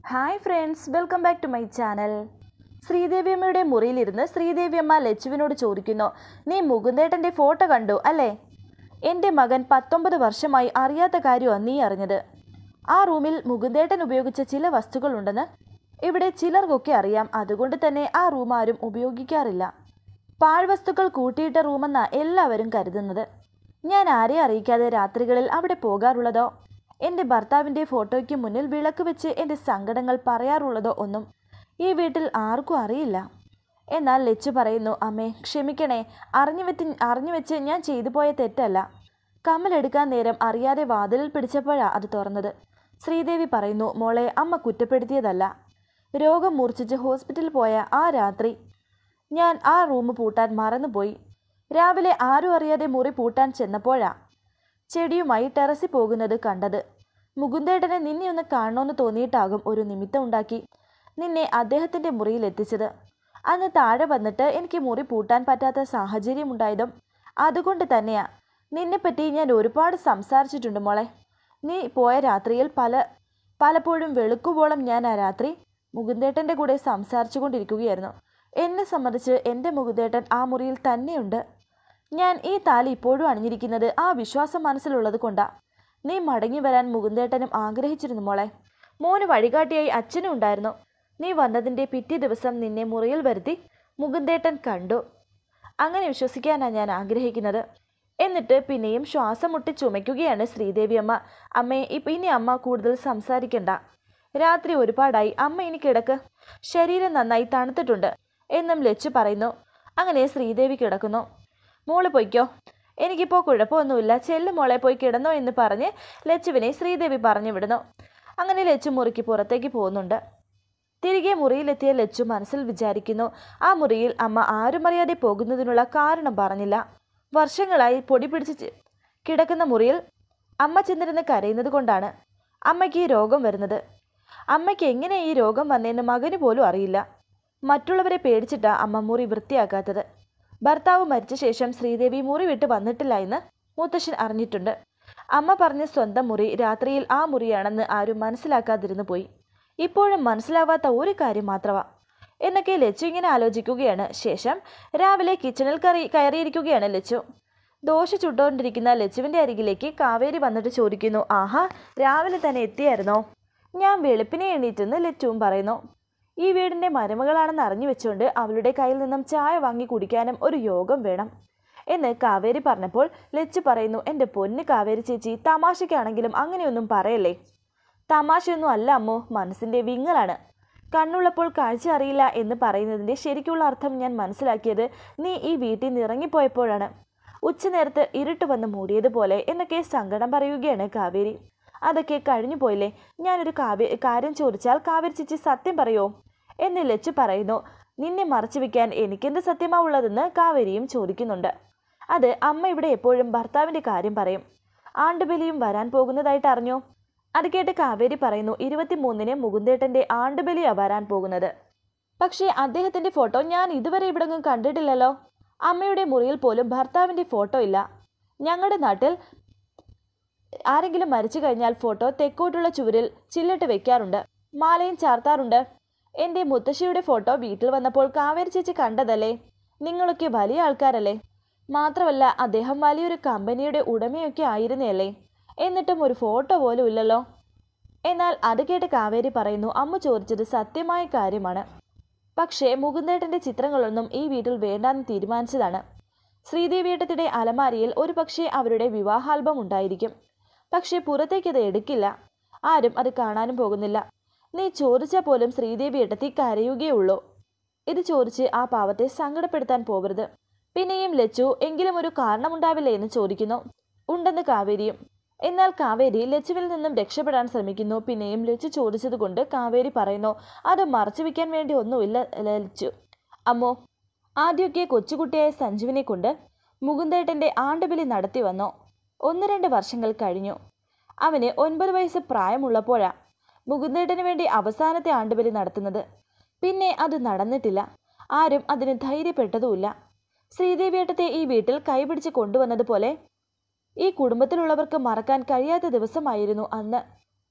hi friends welcome back to my channel ശ്രീദേവിയമ്മയുടെ മുറിയിലിരുന്ന് ശ്രീദേവിയമ്മ ലച്ചുവിനോട് ചോദിക്കുന്നു നീ മുകുന്ദേട്ടൻ്റെ ഫോട്ടോ കണ്ടു അല്ലേ എൻ്റെ മകൻ പത്തൊമ്പത് വർഷമായി അറിയാത്ത കാര്യമാണ് നീ അറിഞ്ഞത് ആ റൂമിൽ മുകുന്ദേട്ടൻ ഉപയോഗിച്ച ചില വസ്തുക്കളുണ്ടെന്ന് ഇവിടെ ചിലർക്കൊക്കെ അറിയാം അതുകൊണ്ട് തന്നെ ആ റൂം ആരും ഉപയോഗിക്കാറില്ല പാഴ്വസ്തുക്കൾ കൂട്ടിയിട്ട റൂമെന്നാ എല്ലാവരും കരുതുന്നത് ഞാൻ ആരെ അറിയിക്കാതെ രാത്രികളിൽ അവിടെ പോകാറുള്ളതോ എൻ്റെ ഭർത്താവിൻ്റെ ഫോട്ടോയ്ക്ക് മുന്നിൽ വിളക്ക് വെച്ച് എൻ്റെ സങ്കടങ്ങൾ പറയാറുള്ളതോ ഒന്നും ഈ വീട്ടിൽ ആർക്കും അറിയില്ല എന്നാൽ ലച്ചു പറയുന്നു അമ്മേ ക്ഷമിക്കണേ അറിഞ്ഞു വെച്ച് അറിഞ്ഞു വെച്ച് ഞാൻ ചെയ്തു പോയ തെറ്റല്ല കമ്മലെടുക്കാൻ നേരം അറിയാതെ വാതിലിൽ പിടിച്ചപ്പോഴാ അത് തുറന്നത് ശ്രീദേവി പറയുന്നു മോളെ അമ്മ കുറ്റപ്പെടുത്തിയതല്ല രോഗം മൂർച്ഛിച്ച് ഹോസ്പിറ്റലിൽ പോയ ആ രാത്രി ഞാൻ ആ റൂം പൂട്ടാൻ മറന്നുപോയി രാവിലെ ആരും അറിയാതെ മുറി പൂട്ടാൻ ചെന്നപ്പോഴാ ചെടിയുമായി ടെറസിൽ പോകുന്നത് കണ്ടത് മുകുന്ദേട്ടനെ നിന്നെ ഒന്ന് കാണണമെന്ന് തോന്നിയിട്ടാകും ഒരു നിമിത്തം ഉണ്ടാക്കി നിന്നെ അദ്ദേഹത്തിൻ്റെ മുറിയിൽ എത്തിച്ചത് അന്ന് താഴെ വന്നിട്ട് എനിക്ക് മുറി പൂട്ടാൻ പറ്റാത്ത സാഹചര്യമുണ്ടായതും അതുകൊണ്ട് തന്നെയാ നിന്നെപ്പറ്റി ഞാൻ ഒരുപാട് സംസാരിച്ചിട്ടുണ്ട് മോളെ നീ പോയ രാത്രിയിൽ പല പലപ്പോഴും വെളുക്കുവോളം ഞാൻ ആ രാത്രി മുകുന്ദേട്ടൻ്റെ കൂടെ സംസാരിച്ചു കൊണ്ടിരിക്കുകയായിരുന്നു എന്നെ സംബന്ധിച്ച് എൻ്റെ മുകുന്ദേട്ടൻ ആ മുറിയിൽ തന്നെയുണ്ട് ഞാൻ ഈ താലി ഇപ്പോഴും അണിഞ്ഞിരിക്കുന്നത് ആ വിശ്വാസം മനസ്സിലുള്ളത് കൊണ്ടാ നീ മടങ്ങി വരാൻ മുകുന്ദേട്ടനും ആഗ്രഹിച്ചിരുന്നു മോളെ മോന് വഴികാട്ടിയായി അച്ഛനും ഉണ്ടായിരുന്നു നീ വന്നതിൻ്റെ പിറ്റേ ദിവസം നിന്നെ മുറിയിൽ വരുത്തി മുകുന്ദേട്ടൻ കണ്ടു അങ്ങനെ വിശ്വസിക്കാനാണ് ഞാൻ ആഗ്രഹിക്കുന്നത് എന്നിട്ട് പിന്നെയും ശ്വാസം മുട്ടി ചുമയ്ക്കുകയാണ് ശ്രീദേവി അമ്മ അമ്മേ ഇപ്പം ഇനി അമ്മ കൂടുതൽ സംസാരിക്കണ്ട രാത്രി ഒരുപാടായി അമ്മ ഇനി കിടക്ക് ശരീരം നന്നായി തണുത്തിട്ടുണ്ട് എന്നും ലച്ചു പറയുന്നു അങ്ങനെ ശ്രീദേവി കിടക്കുന്നു മോള് പൊയ്ക്കോ എനിക്കിപ്പോൾ കുഴപ്പമൊന്നുമില്ല ചെല്ലു മോളെ പോയി കിടന്നോ എന്ന് പറഞ്ഞ് ലച്ചുവിനെ ശ്രീദേവി പറഞ്ഞു വിടുന്നു അങ്ങനെ ലച്ചു മുറിക്ക് പുറത്തേക്ക് പോകുന്നുണ്ട് തിരികെ മുറിയിലെത്തിയ ലച്ചു മനസ്സിൽ വിചാരിക്കുന്നു ആ മുറിയിൽ അമ്മ ആരും അറിയാതെ പോകുന്നതിനുള്ള കാരണം പറഞ്ഞില്ല വർഷങ്ങളായി പൊടി പിടിച്ച് ചി- കിടക്കുന്ന മുറിയിൽ അമ്മ ചെന്നിരുന്ന് കരയുന്നത് കൊണ്ടാണ് അമ്മയ്ക്ക് ഈ രോഗം വരുന്നത് അമ്മയ്ക്ക് എങ്ങനെ ഈ രോഗം വന്നതെന്ന് മകന് പോലും അറിയില്ല മറ്റുള്ളവരെ പേടിച്ചിട്ടാ അമ്മ മുറി വൃത്തിയാക്കാത്തത് ഭർത്താവ് മരിച്ച ശേഷം ശ്രീദേവി മുറി വിട്ട് വന്നിട്ടില്ല എന്ന് മുത്തശ്ശൻ അറിഞ്ഞിട്ടുണ്ട് അമ്മ പറഞ്ഞ സ്വന്തം മുറി രാത്രിയിൽ ആ മുറിയാണെന്ന് ആരും മനസ്സിലാക്കാതിരുന്നു പോയി ഇപ്പോഴും മനസ്സിലാവാത്ത ഒരു കാര്യം മാത്രമാ എന്നൊക്കെ ലച്ചു ഇങ്ങനെ ആലോചിക്കുകയാണ് ശേഷം രാവിലെ കിച്ചണിൽ കറി കയറിയിരിക്കുകയാണ് ലച്ചു ദോശ ചുട്ടുകൊണ്ടിരിക്കുന്ന ലച്ചുവിൻ്റെ അരികിലേക്ക് കാവേരി വന്നിട്ട് ചോദിക്കുന്നു ആഹാ രാവിലെ തന്നെ എത്തിയായിരുന്നോ ഞാൻ വെളുപ്പിനെ എണീറ്റെന്ന് ലച്ചുവും പറയുന്നു ഈ വീടിൻ്റെ മരുമകളാണെന്ന് അറിഞ്ഞു വെച്ചുകൊണ്ട് അവളുടെ കയ്യിൽ നിന്നും ചായ വാങ്ങി കുടിക്കാനും ഒരു യോഗം വേണം എന്ന് കാവേരി പറഞ്ഞപ്പോൾ ലച്ചു പറയുന്നു എൻ്റെ പൊന്ന് കാവേരി ചേച്ചി തമാശയ്ക്കാണെങ്കിലും അങ്ങനെയൊന്നും പറയല്ലേ തമാശയൊന്നും അല്ല അമ്മോ മനസ്സിൻ്റെ വിങ്ങലാണ് കണ്ണുള്ളപ്പോൾ കാഴ്ച അറിയില്ല എന്ന് പറയുന്നതിൻ്റെ ശരിക്കുള്ള അർത്ഥം ഞാൻ മനസ്സിലാക്കിയത് നീ ഈ വീട്ടിൽ നിന്ന് ഇറങ്ങിപ്പോയപ്പോഴാണ് ഉച്ചനേരത്ത് ഇരുട്ട് വന്ന് മൂടിയതുപോലെ എന്നൊക്കെ സങ്കടം പറയുകയാണ് കാവേരി അതൊക്കെ കഴിഞ്ഞു പോയില്ലേ ഞാനൊരു കാവ്യ കാര്യം ചോദിച്ചാൽ കാവേരി ചേച്ചി സത്യം പറയോ എന്ന് ലച്ചു പറയുന്നു നിന്നെ മറച്ചു വെക്കാൻ എനിക്കെന്ത് സത്യമാ ഉള്ളതെന്ന് കാവേരിയും ചോദിക്കുന്നുണ്ട് അത് അമ്മ ഇവിടെ എപ്പോഴും ഭർത്താവിൻ്റെ കാര്യം പറയും ആണ്ടുബലിയും വരാൻ പോകുന്നതായിട്ട് അറിഞ്ഞോ അത് കേട്ട് കാവേരി പറയുന്നു ഇരുപത്തിമൂന്നിന് മുകുന്ദേട്ടൻ്റെ ആണ്ടുബലിയാ വരാൻ പോകുന്നത് പക്ഷേ അദ്ദേഹത്തിൻ്റെ ഫോട്ടോ ഞാൻ ഇതുവരെ ഇവിടെങ്ങും കണ്ടിട്ടില്ലല്ലോ അമ്മയുടെ മുറിയിൽ പോലും ഭർത്താവിൻ്റെ ഫോട്ടോ ഇല്ല ഞങ്ങളുടെ നാട്ടിൽ ആരെങ്കിലും മരിച്ചു കഴിഞ്ഞാൽ ഫോട്ടോ തെക്കോട്ടുള്ള ചുവരിൽ ചില്ലിട്ട് വെക്കാറുണ്ട് മാലയും ചാർത്താറുണ്ട് എൻ്റെ മുത്തശ്ശിയുടെ ഫോട്ടോ വീട്ടിൽ വന്നപ്പോൾ കാവേരി ചേച്ചി കണ്ടതല്ലേ നിങ്ങളൊക്കെ വലിയ ആൾക്കാരല്ലേ മാത്രമല്ല അദ്ദേഹം വലിയൊരു കമ്പനിയുടെ ഉടമയൊക്കെ ആയിരുന്നല്ലേ എന്നിട്ടും ഒരു ഫോട്ടോ പോലും ഇല്ലല്ലോ എന്നാൽ അത് കേട്ട് കാവേരി പറയുന്നു അമ്മ ചോദിച്ചത് സത്യമായ കാര്യമാണ് പക്ഷേ മുകുന്ദേട്ടൻ്റെ ചിത്രങ്ങളൊന്നും ഈ വീട്ടിൽ വേണ്ടാന്ന് തീരുമാനിച്ചതാണ് ശ്രീദേവിയേട്ടത്തിയുടെ അലമാരിയിൽ ഒരു പക്ഷേ അവരുടെ വിവാഹാൽബം ഉണ്ടായിരിക്കും പക്ഷേ പുറത്തേക്കത് എടുക്കില്ല ആരും അത് കാണാനും പോകുന്നില്ല നീ ചോദിച്ചാൽ പോലും ശ്രീദേവി ഏട്ടത്തി കരയുകയുള്ളൂ ഇത് ചോദിച്ച് ആ പാവത്തെ സങ്കടപ്പെടുത്താൻ പോകരുത് പിന്നെയും ലച്ചു എങ്കിലും ഒരു കാരണമുണ്ടാവില്ലേ എന്ന് ചോദിക്കുന്നു ഉണ്ടെന്ന് കാവേരിയും എന്നാൽ കാവേരി ലച്ചുവിൽ നിന്നും രക്ഷപ്പെടാൻ ശ്രമിക്കുന്നു പിന്നെയും ലച്ചു ചോദിച്ചതുകൊണ്ട് കാവേരി പറയുന്നു അത് മറച്ചു വെക്കാൻ വേണ്ടി ഒന്നുമില്ല ലച്ചു അമ്മോ ആദ്യമൊക്കെ കൊച്ചുകുട്ടിയായ സഞ്ജുവിനെ കൊണ്ട് മുകുന്ദേട്ടൻ്റെ ആണ്ടുബലി നടത്തി വന്നു ഒന്ന് രണ്ട് വർഷങ്ങൾ കഴിഞ്ഞു അവന് ഒൻപത് വയസ്സ് പ്രായമുള്ളപ്പോഴാ മുകുന്ദേട്ടന് വേണ്ടി അവസാനത്തെ ആണ്ടുബലി നടത്തുന്നത് പിന്നെ അത് നടന്നിട്ടില്ല ആരും അതിന് ധൈര്യപ്പെട്ടതുമില്ല ശ്രീദേവിയേട്ടത്തെ ഈ വീട്ടിൽ കൈപിടിച്ച് കൊണ്ടുവന്നതുപോലെ ഈ കുടുംബത്തിലുള്ളവർക്ക് മറക്കാൻ കഴിയാത്ത ദിവസമായിരുന്നു അന്ന്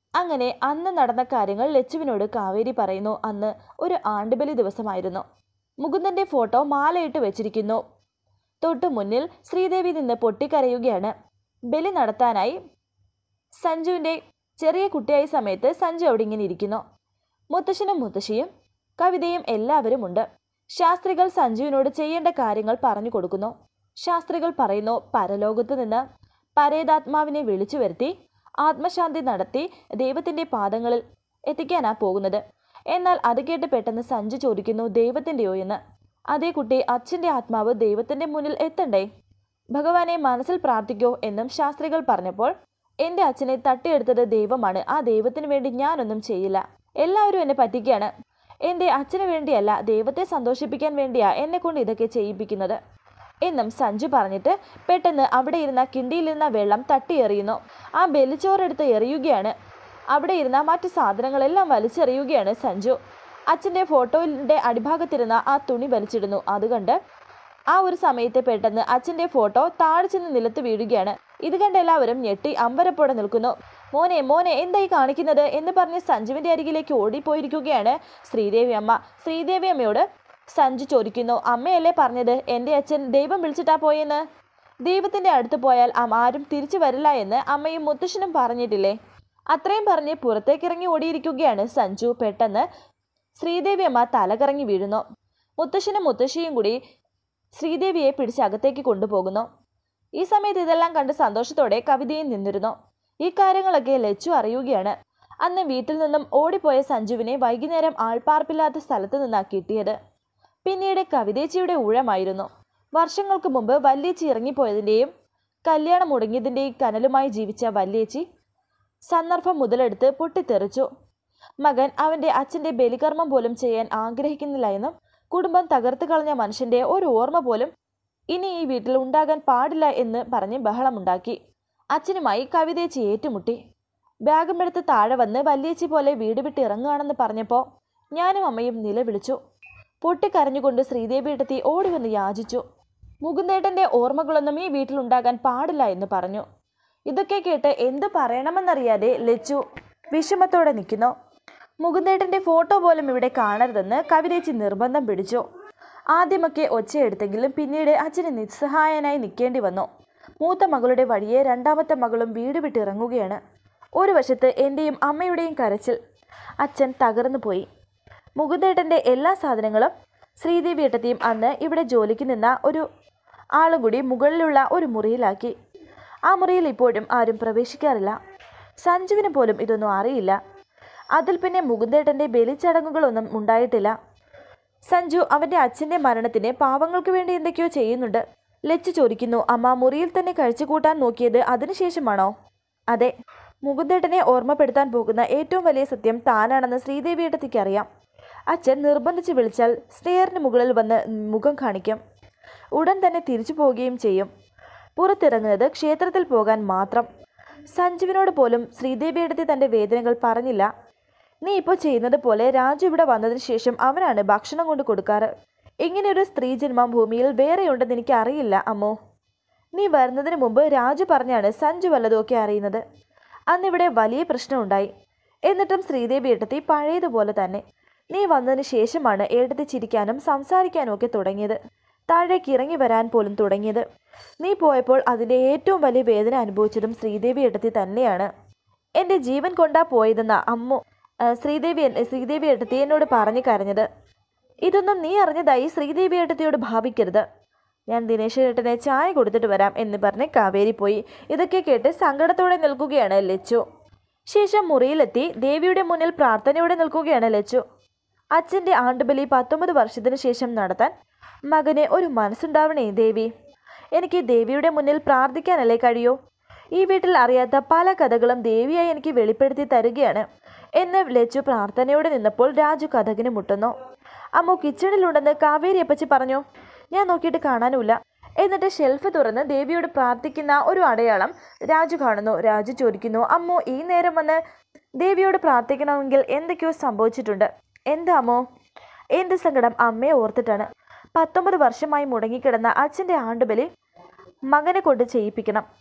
അങ്ങനെ അന്ന് നടന്ന കാര്യങ്ങൾ ലച്ചുവിനോട് കാവേരി പറയുന്നു അന്ന് ഒരു ആണ്ടുബലി ദിവസമായിരുന്നു മുകുന്ദന്റെ ഫോട്ടോ മാലയിട്ട് വെച്ചിരിക്കുന്നു തൊട്ടു മുന്നിൽ ശ്രീദേവി നിന്ന് പൊട്ടിക്കരയുകയാണ് ബലി നടത്താനായി സഞ്ജുവിൻ്റെ ചെറിയ കുട്ടിയായ സമയത്ത് സഞ്ജു അവിടെ ഇങ്ങനെ ഇരിക്കുന്നു മുത്തശ്ശനും മുത്തശ്ശിയും കവിതയും എല്ലാവരും ഉണ്ട് ശാസ്ത്രികൾ സഞ്ജുവിനോട് ചെയ്യേണ്ട കാര്യങ്ങൾ പറഞ്ഞു കൊടുക്കുന്നു ശാസ്ത്രികൾ പറയുന്നു പരലോകത്ത് നിന്ന് പരേതാത്മാവിനെ വിളിച്ചു വരുത്തി ആത്മശാന്തി നടത്തി ദൈവത്തിൻ്റെ പാദങ്ങളിൽ എത്തിക്കാനാ പോകുന്നത് എന്നാൽ അത് കേട്ട് പെട്ടെന്ന് സഞ്ജു ചോദിക്കുന്നു ദൈവത്തിൻ്റെയോ എന്ന് അതേ കുട്ടി അച്ഛൻ്റെ ആത്മാവ് ദൈവത്തിൻ്റെ മുന്നിൽ എത്തണ്ടേ ഭഗവാനെ മനസ്സിൽ പ്രാർത്ഥിക്കോ എന്നും ശാസ്ത്രികൾ പറഞ്ഞപ്പോൾ എൻ്റെ അച്ഛനെ തട്ടിയെടുത്തത് ദൈവമാണ് ആ ദൈവത്തിന് വേണ്ടി ഞാനൊന്നും ചെയ്യില്ല എല്ലാവരും എന്നെ പറ്റിക്കുകയാണ് എൻ്റെ അച്ഛന് വേണ്ടിയല്ല ദൈവത്തെ സന്തോഷിപ്പിക്കാൻ വേണ്ടിയാ എന്നെ കൊണ്ട് ഇതൊക്കെ ചെയ്യിപ്പിക്കുന്നത് എന്നും സഞ്ജു പറഞ്ഞിട്ട് പെട്ടെന്ന് അവിടെ ഇരുന്ന കിണ്ടിയിലിരുന്ന വെള്ളം തട്ടിയെറിയുന്നു ആ ബലിച്ചോറെടുത്ത് എറിയുകയാണ് അവിടെ ഇരുന്ന മറ്റു സാധനങ്ങളെല്ലാം വലിച്ചെറിയുകയാണ് സഞ്ജു അച്ഛൻ്റെ ഫോട്ടോയിൻ്റെ അടിഭാഗത്തിരുന്ന ആ തുണി വലിച്ചിടുന്നു അത് കണ്ട് ആ ഒരു സമയത്ത് പെട്ടെന്ന് അച്ഛൻ്റെ ഫോട്ടോ താഴെ ചെന്ന് നിലത്ത് വീഴുകയാണ് ഇത് കണ്ട് എല്ലാവരും ഞെട്ടി അമ്പരപ്പോടെ നിൽക്കുന്നു മോനെ മോനെ എന്തായി കാണിക്കുന്നത് എന്ന് പറഞ്ഞ് സഞ്ജുവിൻ്റെ അരികിലേക്ക് ഓടിപ്പോയിരിക്കുകയാണ് ശ്രീദേവി അമ്മ ശ്രീദേവി അമ്മയോട് സഞ്ജു ചോദിക്കുന്നു അമ്മയല്ലേ പറഞ്ഞത് എൻ്റെ അച്ഛൻ ദൈവം വിളിച്ചിട്ടാ പോയെന്ന് ദൈവത്തിൻ്റെ അടുത്ത് പോയാൽ അം- ആരും തിരിച്ചു വരില്ല എന്ന് അമ്മയും മുത്തശ്ശനും പറഞ്ഞിട്ടില്ലേ അത്രയും പറഞ്ഞ് പുറത്തേക്കിറങ്ങി ഓടിയിരിക്കുകയാണ് സഞ്ജു പെട്ടെന്ന് ശ്രീദേവി അമ്മ തലകറങ്ങി വീഴുന്നു മുത്തശ്ശനും മുത്തശ്ശിയും കൂടി ശ്രീദേവിയെ പിടിച്ച് അകത്തേക്ക് കൊണ്ടുപോകുന്നു ഈ സമയത്ത് ഇതെല്ലാം കണ്ട് സന്തോഷത്തോടെ കവിതയും നിന്നിരുന്നു ഈ കാര്യങ്ങളൊക്കെ ലച്ചു അറിയുകയാണ് അന്ന് വീട്ടിൽ നിന്നും ഓടിപ്പോയ സഞ്ജുവിനെ വൈകുന്നേരം ആൾപ്പാർപ്പില്ലാത്ത സ്ഥലത്ത് നിന്നാ കിട്ടിയത് പിന്നീട് കവിതേച്ചിയുടെ ഊഴമായിരുന്നു വർഷങ്ങൾക്ക് മുമ്പ് വല്യേച്ചി ഇറങ്ങിപ്പോയതിൻ്റെയും കല്യാണം മുടങ്ങിയതിൻ്റെയും കനലുമായി ജീവിച്ച വല്യേച്ചി സന്ദർഭം മുതലെടുത്ത് പൊട്ടിത്തെറിച്ചു മകൻ അവൻ്റെ അച്ഛൻ്റെ ബലികർമ്മം പോലും ചെയ്യാൻ ആഗ്രഹിക്കുന്നില്ല എന്നും കുടുംബം തകർത്ത് കളഞ്ഞ മനുഷ്യൻ്റെ ഒരു ഓർമ്മ പോലും ഇനി ഈ വീട്ടിൽ ഉണ്ടാകാൻ പാടില്ല എന്ന് പറഞ്ഞ് ബഹളമുണ്ടാക്കി അച്ഛനുമായി കവിതേച്ചി ഏറ്റുമുട്ടി ബാഗുമെടുത്ത് താഴെ വന്ന് വല്യേച്ചി പോലെ വീട് വിട്ട് ഇറങ്ങുകയാണെന്ന് പറഞ്ഞപ്പോൾ ഞാനും അമ്മയും നിലവിളിച്ചു പൊട്ടിക്കരഞ്ഞുകൊണ്ട് ശ്രീദേവി എടുത്തി ഓടി വന്ന് യാചിച്ചു മുകുന്ദേട്ടൻ്റെ ഓർമ്മകളൊന്നും ഈ വീട്ടിലുണ്ടാകാൻ പാടില്ല എന്ന് പറഞ്ഞു ഇതൊക്കെ കേട്ട് എന്ത് പറയണമെന്നറിയാതെ ലച്ചു വിഷമത്തോടെ നിൽക്കുന്നു മുകുന്ദേട്ടൻ്റെ ഫോട്ടോ പോലും ഇവിടെ കാണരുതെന്ന് കവിതേച്ചി നിർബന്ധം പിടിച്ചു ആദ്യമൊക്കെ ഒച്ചയെടുത്തെങ്കിലും പിന്നീട് അച്ഛന് നിസ്സഹായനായി നിൽക്കേണ്ടി വന്നു മൂത്ത മകളുടെ വഴിയെ രണ്ടാമത്തെ മകളും വീട് വിട്ടിറങ്ങുകയാണ് ഒരു വശത്ത് എൻ്റെയും അമ്മയുടെയും കരച്ചിൽ അച്ഛൻ തകർന്നു പോയി മുകുന്ദേട്ടൻ്റെ എല്ലാ സാധനങ്ങളും ശ്രീദേവി ഏട്ടത്തിയും അന്ന് ഇവിടെ ജോലിക്ക് നിന്ന ഒരു ആളും കൂടി മുകളിലുള്ള ഒരു മുറിയിലാക്കി ആ മുറിയിൽ ഇപ്പോഴും ആരും പ്രവേശിക്കാറില്ല സഞ്ജുവിന് പോലും ഇതൊന്നും അറിയില്ല അതിൽ പിന്നെ മുകുന്ദേട്ടൻ്റെ ബലിച്ചടങ്ങുകളൊന്നും ഉണ്ടായിട്ടില്ല സഞ്ജു അവൻ്റെ അച്ഛൻ്റെ മരണത്തിന് പാവങ്ങൾക്ക് വേണ്ടി എന്തൊക്കെയോ ചെയ്യുന്നുണ്ട് ലച്ചു ചോദിക്കുന്നു അമ്മ മുറിയിൽ തന്നെ കഴിച്ചു കൂട്ടാൻ നോക്കിയത് അതിനുശേഷമാണോ അതെ മുകുന്ദേട്ടനെ ഓർമ്മപ്പെടുത്താൻ പോകുന്ന ഏറ്റവും വലിയ സത്യം താനാണെന്ന് ശ്രീദേവി ഏട്ടത്തിക്ക് അറിയാം അച്ഛൻ നിർബന്ധിച്ച് വിളിച്ചാൽ സ്റ്റെയറിന് മുകളിൽ വന്ന് മുഖം കാണിക്കും ഉടൻ തന്നെ തിരിച്ചു പോവുകയും ചെയ്യും പുറത്തിറങ്ങുന്നത് ക്ഷേത്രത്തിൽ പോകാൻ മാത്രം സഞ്ജുവിനോട് പോലും ശ്രീദേവി എടുത്തി തൻ്റെ വേദനകൾ പറഞ്ഞില്ല നീ ഇപ്പോൾ ചെയ്യുന്നത് പോലെ രാജു ഇവിടെ വന്നതിന് ശേഷം അവനാണ് ഭക്ഷണം കൊണ്ട് കൊടുക്കാറ് ഇങ്ങനെയൊരു സ്ത്രീ ജന്മം ഭൂമിയിൽ വേറെയുണ്ടെന്ന് എനിക്ക് അറിയില്ല അമ്മോ നീ വരുന്നതിന് മുമ്പ് രാജു പറഞ്ഞാണ് സഞ്ജു വല്ലതുമൊക്കെ അറിയുന്നത് അന്നിവിടെ വലിയ പ്രശ്നമുണ്ടായി എന്നിട്ടും ശ്രീദേവി ഏട്ടത്തി പഴയതുപോലെ തന്നെ നീ വന്നതിന് ശേഷമാണ് ഏട്ടത്തി ചിരിക്കാനും സംസാരിക്കാനും ഒക്കെ തുടങ്ങിയത് താഴേക്ക് ഇറങ്ങി വരാൻ പോലും തുടങ്ങിയത് നീ പോയപ്പോൾ അതിൻ്റെ ഏറ്റവും വലിയ വേദന അനുഭവിച്ചതും ശ്രീദേവി ഏട്ടത്തി തന്നെയാണ് എൻ്റെ ജീവൻ കൊണ്ടാ പോയതെന്ന അമ്മു ആ, ശ്രീദേവി എൻ- ശ്രീദേവി ഏട്ടത്തി എന്നോട് പറഞ്ഞു കരഞ്ഞത് ഇതൊന്നും നീ അറിഞ്ഞതായി ശ്രീദേവി ഏട്ടത്തിയോട് ഭാവിക്കരുത് ഞാൻ ദിനേശ് ഏട്ടനെ ചായ കൊടുത്തിട്ട് വരാം എന്ന് പറഞ്ഞ് കാവേരി പോയി ഇതൊക്കെ കേട്ട് സങ്കടത്തോടെ നിൽക്കുകയാണ് ലച്ചു ശേഷം മുറിയിലെത്തി ദേവിയുടെ മുന്നിൽ പ്രാർത്ഥനയോടെ നിൽക്കുകയാണ് ലച്ചു അച്ഛൻ്റെ ആണ്ടുബലി പത്തൊമ്പത് വർഷത്തിന് ശേഷം നടത്താൻ മകന് ഒരു മനസ്സുണ്ടാവണേ ദേവി എനിക്ക് ദേവിയുടെ മുന്നിൽ പ്രാർത്ഥിക്കാനല്ലേ കഴിയൂ ഈ വീട്ടിൽ അറിയാത്ത പല കഥകളും ദേവിയായി എനിക്ക് വെളിപ്പെടുത്തി തരികയാണ് എന്ന് ലച്ചു പ്രാർത്ഥനയോടെ നിന്നപ്പോൾ രാജു കഥകിന് മുട്ടുന്നു അമ്മു കിച്ചണിലുണ്ടെന്ന് കാവേരി അപ്പച്ചി പറഞ്ഞു ഞാൻ നോക്കിയിട്ട് കാണാനുമില്ല എന്നിട്ട് ഷെൽഫ് തുറന്ന് ദേവിയോട് പ്രാർത്ഥിക്കുന്ന ഒരു അടയാളം രാജു കാണുന്നു രാജു ചോദിക്കുന്നു അമ്മു ഈ നേരം വന്ന് ദേവിയോട് പ്രാർത്ഥിക്കണമെങ്കിൽ എന്തൊക്കെയോ സംഭവിച്ചിട്ടുണ്ട് എന്താ അമ്മോ എൻ്റെ സങ്കടം അമ്മയെ ഓർത്തിട്ടാണ് പത്തൊമ്പത് വർഷമായി മുടങ്ങിക്കിടന്ന അച്ഛൻ്റെ ആണ്ടുബലി മകനെ കൊണ്ട് ചെയ്യിപ്പിക്കണം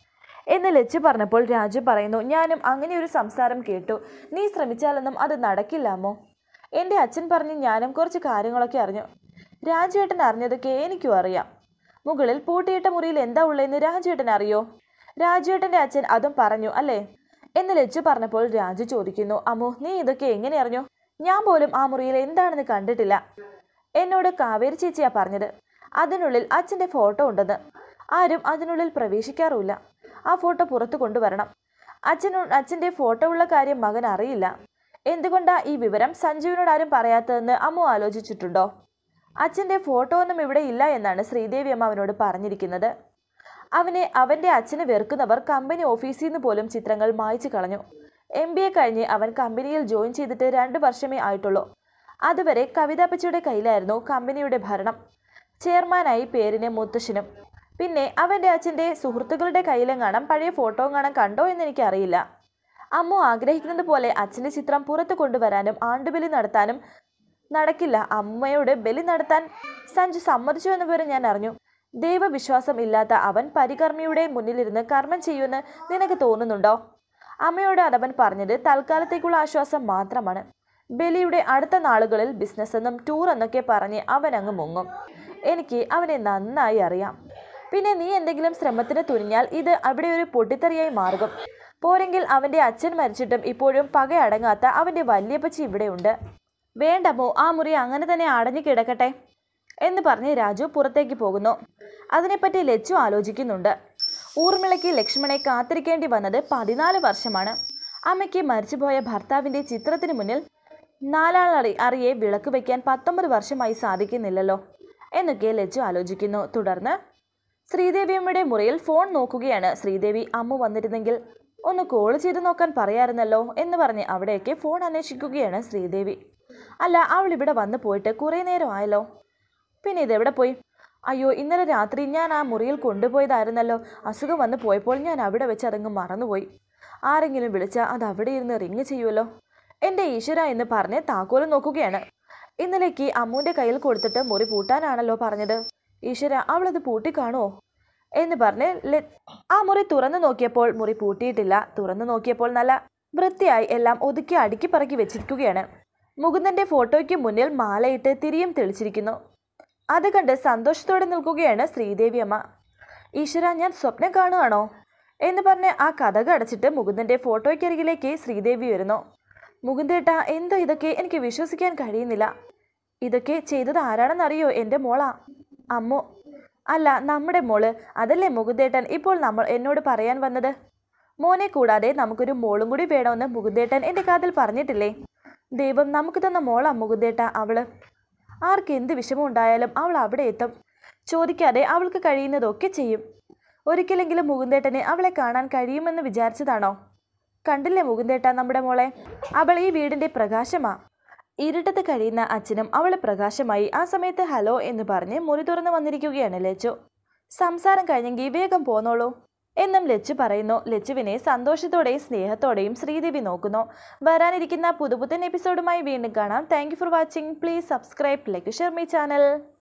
എന്ന് ലച്ചു പറഞ്ഞപ്പോൾ രാജു പറയുന്നു ഞാനും അങ്ങനെ ഒരു സംസാരം കേട്ടു നീ ശ്രമിച്ചാലൊന്നും അത് നടക്കില്ലാമോ എൻ്റെ അച്ഛൻ പറഞ്ഞ് ഞാനും കുറച്ച് കാര്യങ്ങളൊക്കെ അറിഞ്ഞു രാജുവേട്ടൻ അറിഞ്ഞതൊക്കെ എനിക്കും അറിയാം മുകളിൽ പൂട്ടിയിട്ട മുറിയിൽ എന്താ ഉള്ളതെന്ന് രാജുവേട്ടൻ അറിയോ രാജുവേട്ടൻ്റെ അച്ഛൻ അതും പറഞ്ഞു അല്ലേ എന്ന് ലച്ചു പറഞ്ഞപ്പോൾ രാജു ചോദിക്കുന്നു അമ്മു നീ ഇതൊക്കെ എങ്ങനെ അറിഞ്ഞു ഞാൻ പോലും ആ മുറിയിൽ എന്താണെന്ന് കണ്ടിട്ടില്ല എന്നോട് കാവേരി ചേച്ചിയാ പറഞ്ഞത് അതിനുള്ളിൽ അച്ഛൻ്റെ ഫോട്ടോ ഉണ്ടെന്ന് ആരും അതിനുള്ളിൽ പ്രവേശിക്കാറുമില്ല ആ ഫോട്ടോ പുറത്തു കൊണ്ടുവരണം അച്ഛനു അച്ഛൻ്റെ ഫോട്ടോ ഉള്ള കാര്യം മകൻ അറിയില്ല എന്തുകൊണ്ടാ ഈ വിവരം സഞ്ജുവിനോട് ആരും പറയാത്തതെന്ന് അമ്മു ആലോചിച്ചിട്ടുണ്ടോ അച്ഛൻ്റെ ഫോട്ടോ ഒന്നും ഇവിടെ ഇല്ല എന്നാണ് ശ്രീദേവി അമ്മ അവനോട് പറഞ്ഞിരിക്കുന്നത് അവനെ അവൻ്റെ അച്ഛനെ വെറുക്കുന്നവർ കമ്പനി ഓഫീസിൽ നിന്ന് പോലും ചിത്രങ്ങൾ മായ്ച്ചു കളഞ്ഞു എം ബി എ കഴിഞ്ഞ് അവൻ കമ്പനിയിൽ ജോയിൻ ചെയ്തിട്ട് രണ്ട് വർഷമേ ആയിട്ടുള്ളൂ അതുവരെ കവിതാപ്പച്ചിയുടെ കയ്യിലായിരുന്നു കമ്പനിയുടെ ഭരണം ചെയർമാനായി പേരിന് മുത്തശ്ശനും പിന്നെ അവൻ്റെ അച്ഛൻ്റെ സുഹൃത്തുക്കളുടെ കയ്യിലെങ്ങാണം പഴയ ഫോട്ടോ കാണാൻ കണ്ടോ എന്ന് എനിക്കറിയില്ല അമ്മു ആഗ്രഹിക്കുന്നത് പോലെ അച്ഛൻ്റെ ചിത്രം പുറത്തു കൊണ്ടുവരാനും ആണ്ടുബലി നടത്താനും നടക്കില്ല അമ്മയോട് ബലി നടത്താൻ സഞ്ജു സമ്മതിച്ചു എന്ന് വരെ ഞാൻ അറിഞ്ഞു ദൈവവിശ്വാസം ഇല്ലാത്ത അവൻ പരികർമ്മിയുടെ മുന്നിലിരുന്ന് കർമ്മം ചെയ്യുമെന്ന് നിനക്ക് തോന്നുന്നുണ്ടോ അമ്മയോട് അതവൻ പറഞ്ഞത് തൽക്കാലത്തേക്കുള്ള ആശ്വാസം മാത്രമാണ് ബലിയുടെ അടുത്ത നാളുകളിൽ ബിസിനസ് എന്നും ടൂർ എന്നൊക്കെ പറഞ്ഞ് അവൻ അങ്ങ് മുങ്ങും എനിക്ക് അവനെ നന്നായി അറിയാം പിന്നെ നീ എന്തെങ്കിലും ശ്രമത്തിന് തുനിഞ്ഞാൽ ഇത് അവിടെ ഒരു പൊട്ടിത്തെറിയായി മാറും പോരെങ്കിൽ അവൻ്റെ അച്ഛൻ മരിച്ചിട്ടും ഇപ്പോഴും പക അടങ്ങാത്ത അവൻ്റെ വല്യപ്പച്ചി ഇവിടെയുണ്ട് വേണ്ടമോ ആ മുറി അങ്ങനെ തന്നെ അടഞ്ഞു കിടക്കട്ടെ എന്ന് പറഞ്ഞ് രാജു പുറത്തേക്ക് പോകുന്നു അതിനെപ്പറ്റി ലച്ചു ആലോചിക്കുന്നുണ്ട് ഊർമിളയ്ക്ക് ലക്ഷ്മണെ കാത്തിരിക്കേണ്ടി വന്നത് പതിനാല് വർഷമാണ് അമ്മയ്ക്ക് മരിച്ചുപോയ ഭർത്താവിൻ്റെ ചിത്രത്തിന് മുന്നിൽ നാലാളറി അറിയെ വിളക്ക് വയ്ക്കാൻ പത്തൊമ്പത് വർഷമായി സാധിക്കുന്നില്ലല്ലോ എന്നൊക്കെ ലച്ചു ആലോചിക്കുന്നു തുടർന്ന് ശ്രീദേവിയമ്മയുടെ മുറിയിൽ ഫോൺ നോക്കുകയാണ് ശ്രീദേവി അമ്മ വന്നിരുന്നെങ്കിൽ ഒന്ന് കോൾ ചെയ്ത് നോക്കാൻ പറയാറുന്നല്ലോ എന്ന് പറഞ്ഞ് അവിടേക്ക് ഫോൺ അന്വേഷിക്കുകയാണ് ശ്രീദേവി അല്ല അവൾ ഇവിടെ വന്നു പോയിട്ട് കുറേ നേരം ആയല്ലോ പിന്നെ ഇതെവിടെ പോയി അയ്യോ ഇന്നലെ രാത്രി ഞാൻ ആ മുറിയിൽ കൊണ്ടുപോയതായിരുന്നല്ലോ അസുഖം വന്ന് പോയപ്പോൾ ഞാൻ അവിടെ വെച്ച് അതങ്ങ് മറന്നുപോയി ആരെങ്കിലും വിളിച്ചാൽ അത് അവിടെ ഇരുന്ന് റിങ് ചെയ്യുമല്ലോ എൻ്റെ ഈശ്വര എന്ന് പറഞ്ഞ് താക്കോല് നോക്കുകയാണ് ഇന്നലേക്ക് അമ്മുവിൻ്റെ കയ്യിൽ കൊടുത്തിട്ട് മുറി പൂട്ടാനാണല്ലോ പറഞ്ഞത് ഈശ്വര അവളത് പൂട്ടിക്കാണോ എന്ന് പറഞ്ഞ് ലെ- ആ മുറി തുറന്നു നോക്കിയപ്പോൾ മുറി പൂട്ടിയിട്ടില്ല തുറന്നു നോക്കിയപ്പോൾ നല്ല വൃത്തിയായി എല്ലാം ഒതുക്കി അടുക്കി പറക്കി വെച്ചിരിക്കുകയാണ് മുകുന്ദന്റെ ഫോട്ടോയ്ക്ക് മുന്നിൽ മാലയിട്ട് തിരിയും തെളിച്ചിരിക്കുന്നു അത് കണ്ട് സന്തോഷത്തോടെ നിൽക്കുകയാണ് ശ്രീദേവി അമ്മ ഈശ്വര ഞാൻ സ്വപ്നം കാണുകയാണോ എന്ന് പറഞ്ഞ് ആ കഥക അടച്ചിട്ട് മുകുന്ദന്റെ ഫോട്ടോയ്ക്കരികിലേക്ക് ശ്രീദേവി വരുന്നു മുകുന്ദേട്ട എന്തോ ഇതൊക്കെ എനിക്ക് വിശ്വസിക്കാൻ കഴിയുന്നില്ല ഇതൊക്കെ ചെയ്തത് ആരാണെന്നറിയോ എൻ്റെ മോളാ അമ്മു അല്ല നമ്മുടെ മോള് അതല്ലേ മുകുന്ദേട്ടൻ ഇപ്പോൾ നമ്മൾ എന്നോട് പറയാൻ വന്നത് മോനെ കൂടാതെ നമുക്കൊരു മോളും കൂടി വേണമെന്ന് മുകുന്ദേട്ടൻ എൻ്റെ കാതിൽ പറഞ്ഞിട്ടില്ലേ ദൈവം നമുക്ക് തന്ന മോളാ മുകുന്ദേട്ട അവള് ആർക്ക് എന്ത് വിഷമം ഉണ്ടായാലും അവൾ അവിടെ എത്തും ചോദിക്കാതെ അവൾക്ക് കഴിയുന്നതൊക്കെ ചെയ്യും ഒരിക്കലെങ്കിലും മുകുന്ദേട്ടന് അവളെ കാണാൻ കഴിയുമെന്ന് വിചാരിച്ചതാണോ കണ്ടില്ലേ മുകുന്ദേട്ട നമ്മുടെ മോളെ അവൾ ഈ വീടിന്റെ പ്രകാശമാ ഇരുട്ടത്ത് കഴിയുന്ന അച്ഛനും അവളെ പ്രകാശമായി ആ സമയത്ത് ഹലോ എന്ന് പറഞ്ഞ് മുറി തുറന്ന് വന്നിരിക്കുകയാണ് ലച്ചു സംസാരം കഴിഞ്ഞെങ്കിൽ വേഗം പോന്നോളൂ എന്നും ലച്ചു പറയുന്നു ലച്ചുവിനെ സന്തോഷത്തോടെയും സ്നേഹത്തോടെയും ശ്രീദേവി നോക്കുന്നു വരാനിരിക്കുന്ന പുതുപുത്തൻ എപ്പിസോഡുമായി വീണ്ടും കാണാം thank for watching please subscribe like share my channel